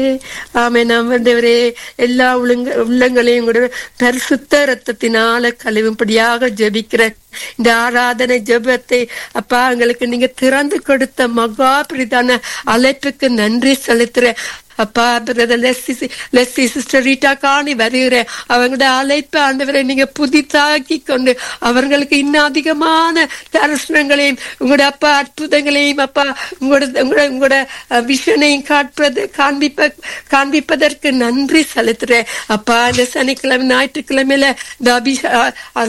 ஆமென் ஆண்டவரே எல்லா உள்ளங்க உள்ளங்களையும் கூட பரிசுத்த ரத்தத்தினால கழுவும்படியாக ஜெபிக்கிற இந்த ஆராதனை ஜெபத்தை அப்பா எங்களுக்கு நீங்க திறந்து கொடுத்த மகா பிரிதான அழைப்புக்கு நன்றி செலுத்துறேன் அப்பா brother Lessy Lessy sister Rita காணி வருகிறேன் அவங்களோட அழைப்பு ஆண்டவரை நீங்க புதிதாக்கி கொண்டு அவர்களுக்கு இன்னும் அதிகமான தரிசனங்களையும் உங்களோட அப்பா அற்புதங்களையும் அப்பா உங்களோட உங்களோட உங்களோட விஷனையும் காட்பது காண்பிப்ப காண்பிப்பதற்கு நன்றி செலுத்துறேன் அப்பா இந்த சனிக்கிழமை ஞாயிற்றுக்கிழமையில இந்த அபிஷா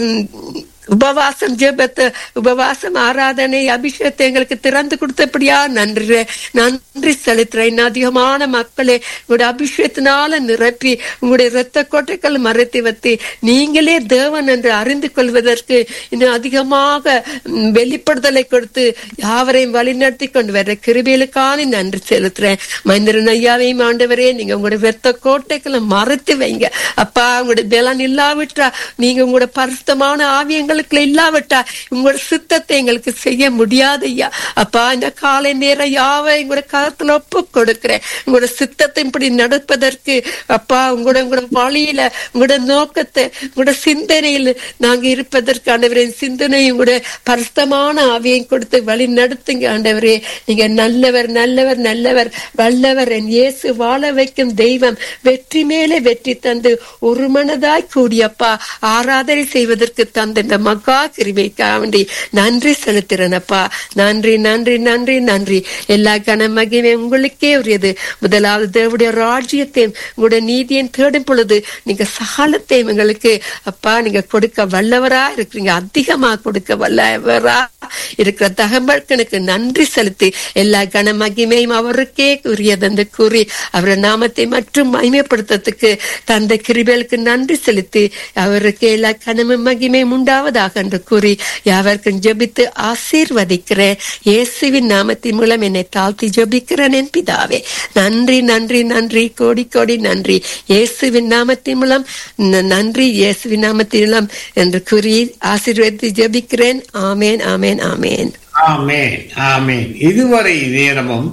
உபவாசம் ஜெபத்து உபவாசம் ஆராதனை அபிஷேகத்தை எங்களுக்கு திறந்து கொடுத்தபடியா நன்றி நன்றி செலுத்துறேன் இன்னும் அதிகமான மக்களை உங்களுடைய அபிஷேகத்தினால நிரப்பி உங்களுடைய இரத்த கோட்டைகள் மறைத்து வைத்து நீங்களே தேவன் என்று அறிந்து கொள்வதற்கு இன்னும் அதிகமாக ம், வெளிப்படுதலை கொடுத்து யாவரையும் வழிநடத்தி கொண்டு வர கிருபைகளுக்கான நன்றி செலுத்துறேன் மந்திரன் ஐயாவையும் ஆண்டவரே நீங்க உங்களுடைய வெத்த கோட்டைகளை மறைத்து வைங்க அப்பா உங்களுடைய பலன் இல்லாவிட்டா நீங்க உங்களோட பரிசுத்தமான ஆவியங்களுக்கு இல்லாவிட்டா உங்களோட சித்தத்தை எங்களுக்கு செய்ய முடியாது ஐயா அப்பா இந்த காலை நேரம் யாவை உங்களோட கருத்துல ஒப்பு கொடுக்கிறேன் உங்களோட சித்தத்தை இப்படி நடப்பதற்கு அப்பா உங்களோட உங்களோட வழியில உங்களோட நோக்கத்தை உங்களோட சிந்தனையில் நாங்க இருப்பதற்கு ஆண்டவரே சிந்தனை உங்களோட பரிசுத்தமான ஆவியை கொடுத்து வழி நடத்துங்க ஆண்டவரே நீங்க நல்லவர் நல்லவர் நல்லவர் வல்லவர் என் இயேசு வாழ வைக்கும் தெய்வம் வெற்றி மேலே வெற்றி தந்து ஒரு மனதாய் கூடியப்பா ஆராதனை செய்வதற்கு தந்த இந்த மக்கா கிருபைக்காக வேண்டி நன்றி செலுத்துறேனப்பா நன்றி நன்றி நன்றி நன்றி எல்லா கன மகிமை உங்களுக்கே உரியது முதலாவது தேவடைய ராஜ்யத்தையும் உங்களுடைய நீதியையும் தேடும் பொழுது நீங்க சகலத்தையும் எங்களுக்கு அப்பா நீங்க கொடுக்க வல்லவரா இருக்கிறீங்க அதிகமா கொடுக்க வல்லவரா இருக்கிற தகவல்களுக்கு நன்றி செலுத்தி எல்லா கன மகிமையும் அவருக்கே உரியது என்று கூறி அவருடைய நாமத்தை மற்றும் மகிமைப்படுத்துறதுக்கு தந்த கிருபைகளுக்கு நன்றி செலுத்தி அவருக்கு எல்லா கனமும் மகிமையும் உண்டாவதாக என்று கூறி யாவருக்கும் ஜெபித்து ஆசீர்வதிக்கிறேன் இயேசுவின் நாமத்தின் மூலம் என்னை தாழ்த்தி ஜெபிக்கிறேன் என் பிதாவே நன்றி நன்றி நன்றி கோடி கோடி நன்றி இயேசுவின் நாமத்தின் மூலம் ந- நன்றி இயேசுவின் நாமத்தின் மூலம் என்று கூறி ஆசீர்வதித்து ஜெபிக்கிறேன் ஆமேன் ஆமேன் ஆமேன் ஆமென் ஆமென் இதுவரை நேரமும்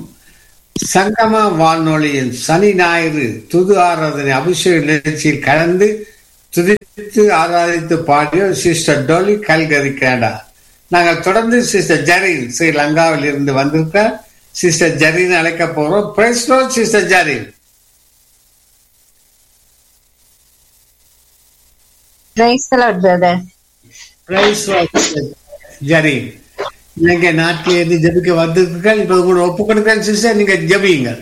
சங்கம வானொலியின் சனி ஞாயிறு துது ஆராதனை அபிஷேக நிகழ்ச்சியில் கலந்து துதித்து ஆராதித்து பாடிய சிஸ்டர் டோலி கல்கரி கேடா நாங்கள் தொடர்ந்து சிஸ்டர் ஜரீன் ஸ்ரீலங்காவில் இருந்து வந்திருக்க சிஸ்டர் ஜரீன் அழைக்க போறோம் praise the Lord sister Zareen Praise the Lord, brother. Praise the Lord Zareen நீங்க நாட்டில் இருந்து ஜபிக்க வந்திருக்கீர்கள் இப்ப கூட ஒப்பு கொடுக்கிறேன் சிஸ்டர் நீங்க ஜபியுங்கள்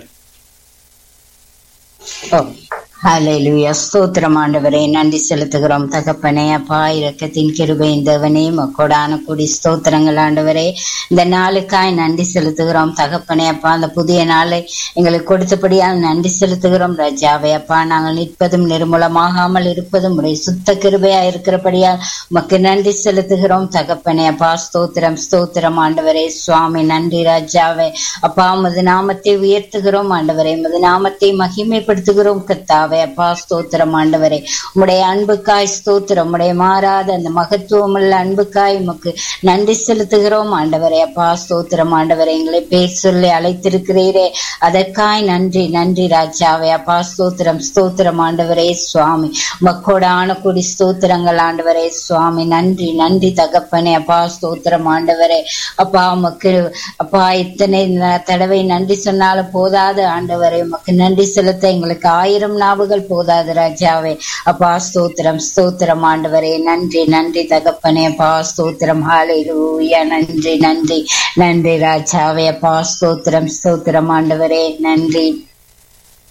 Oh, ஹalleluya ஸ்தோத்திரம் ஆண்டவரே நன்றி செலுத்துகிறோம் தகப்பனே அப்பா இரக்கத்தின் கிருபையின் தேவனே மக்கோடான கூடி ஸ்தோத்திரங்கள் ஆண்டவரே இந்த நாளுக்காய் நன்றி செலுத்துகிறோம் தகப்பனே அப்பா அந்த புதிய நாளை எங்களுக்கு கொடுத்தபடியால் நன்றி செலுத்துகிறோம் ராஜாவே அப்பா நாங்கள் நிற்பதும் நிர்மூலமாகாமல் இருப்பதும் உடைய சுத்த கிருபையா இருக்கிறபடியால் உமக்கு நன்றி செலுத்துகிறோம் தகப்பனே அப்பா ஸ்தோத்திரம் ஸ்தோத்திரம் ஆண்டவரே சுவாமி நன்றி ராஜாவே அப்பா உமது நாமத்தை உயர்த்துகிறோம் ஆண்டவரே உமது நாமத்தை மகிமைப்படுத்துகிறோம் கத்தாவே அப்பா ஸ்தோத்திரம் ஆண்டவரே உம்முடைய அன்புக்காய் ஸ்தோத்திரம் உம்முடைய மாறாத அந்த மகத்துவமுள்ள அன்புக்காய் உமக்கு நன்றி செலுத்துகிறோம் ஆண்டவரே அப்பா ஸ்தோத்திரம் ஆண்டவரே எங்களை பேர் சொல்லி அழைத்திருக்கிறீரே அதற்காய் நன்றி நன்றி ராஜாவே அப்பா ஸ்தோத்திரம் ஸ்தோத்திரம் ஆண்டவரே சுவாமி மக்கோடான கூடி ஸ்தோத்திரங்கள் ஆண்டவரே சுவாமி நன்றி நன்றி தகப்பனே அப்பா ஸ்தோத்திரம் ஆண்டவரே அப்பா உமக்கு அப்பா இத்தனை ந- தடவை நன்றி சொன்னாலும் போதாது ஆண்டவரே உமக்கு நன்றி செலுத்த எங்களுக்கு ஆயிரம் நாவுகள் போதாது ராஜாவே அப்பா ஸ்தோத்திரம் ஸ்தோத்திரம் ஆண்டவரே நன்றி நன்றி தகப்பனே அப்பா ஸ்தோத்திரம் ஹalleluya நன்றி நன்றி நன்றி ராஜாவே அப்பா ஸ்தோத்திரம் ஸ்தோத்திரம் ஆண்டவரே நன்றி